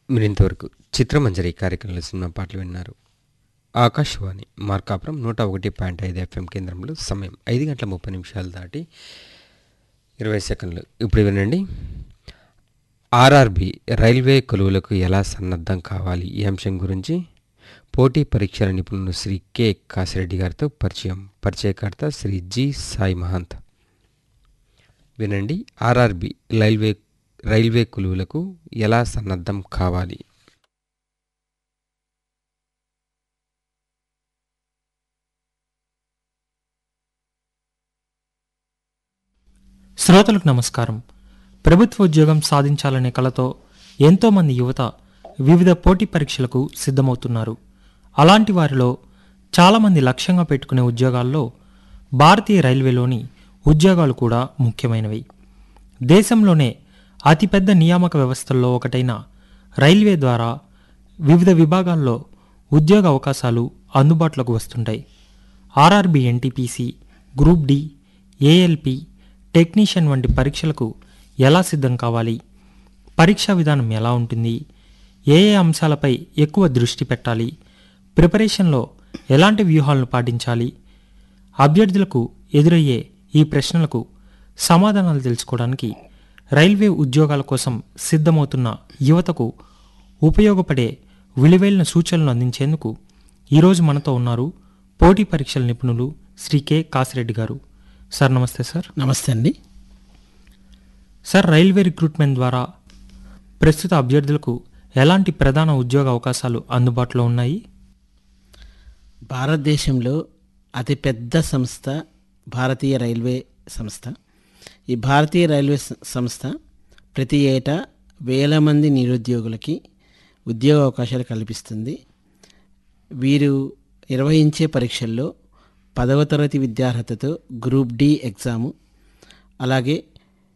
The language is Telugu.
మీరు ఇంతవరకు చిత్రమంజరి కార్యక్రమంలో సినిమా పాటలు విన్నారు ఆకాశవాణి మార్కాపురం నూట ఒకటి పాయింట్ ఐదు ఎఫ్ఎం కేంద్రంలో సమయం ఐదు గంటల ముప్పై నిమిషాలు దాటి ఇరవై సెకండ్లు ఇప్పుడు వినండి ఆర్ఆర్బి రైల్వే కొలువులకు ఎలా సన్నద్ధం కావాలి ఈ అంశం గురించి పోటీ పరీక్షల నిపుణులు శ్రీ కె కాసిరెడ్డి గారితో పరిచయం పరిచయకర్త శ్రీ జి సాయి మహంత్ వినండి ఆర్ఆర్బి రైల్వే రైల్వే కొలువులకు ఎలా సన్నద్ధం కావాలి శ్రోతలకు నమస్కారం ప్రభుత్వ ఉద్యోగం సాధించాలనే కలతో ఎంతోమంది యువత వివిధ పోటీ పరీక్షలకు సిద్ధమవుతున్నారు అలాంటి వారిలో చాలామంది లక్ష్యంగా పెట్టుకునే ఉద్యోగాల్లో భారతీయ రైల్వేలోని ఉద్యోగాలు కూడా ముఖ్యమైనవి దేశంలోనే అతిపెద్ద నియామక వ్యవస్థల్లో ఒకటైన రైల్వే ద్వారా వివిధ విభాగాల్లో ఉద్యోగ అవకాశాలు అందుబాటులోకి వస్తుంటాయి RRB NTPC group D ALP technician వంటి పరీక్షలకు ఎలా సిద్ధం కావాలి పరీక్షా విధానం ఎలా ఉంటుంది ఏ ఏ అంశాలపై ఎక్కువ దృష్టి పెట్టాలి ప్రిపరేషన్లో ఎలాంటి వ్యూహాలను పాటించాలి అభ్యర్థులకు ఎదురయ్యే ఈ ప్రశ్నలకు సమాధానాలు తెలుసుకోవడానికి రైల్వే ఉద్యోగాల కోసం సిద్ధమవుతున్న యువతకు ఉపయోగపడే విలువైన సూచనలు అందించేందుకు ఈరోజు మనతో ఉన్నారు పోటీ పరీక్షల నిపుణులు శ్రీ కె కాసిరెడ్డి గారు సార్ నమస్తే సార్ నమస్తే అండి సార్ రైల్వే రిక్రూట్మెంట్ ద్వారా ప్రస్తుత అభ్యర్థులకు ఎలాంటి ప్రధాన ఉద్యోగ అవకాశాలు అందుబాటులో ఉన్నాయి భారతదేశంలో అతిపెద్ద సంస్థ భారతీయ రైల్వే సంస్థ ఈ భారతీయ రైల్వే స- సంస్థ ప్రతి ఏటా వేల మంది నిరుద్యోగులకి ఉద్యోగ అవకాశాలు కల్పిస్తుంది వీరు నిర్వహించే పరీక్షల్లో పదవ తరగతి విద్యార్హతతో గ్రూప్ డి ఎగ్జాము అలాగే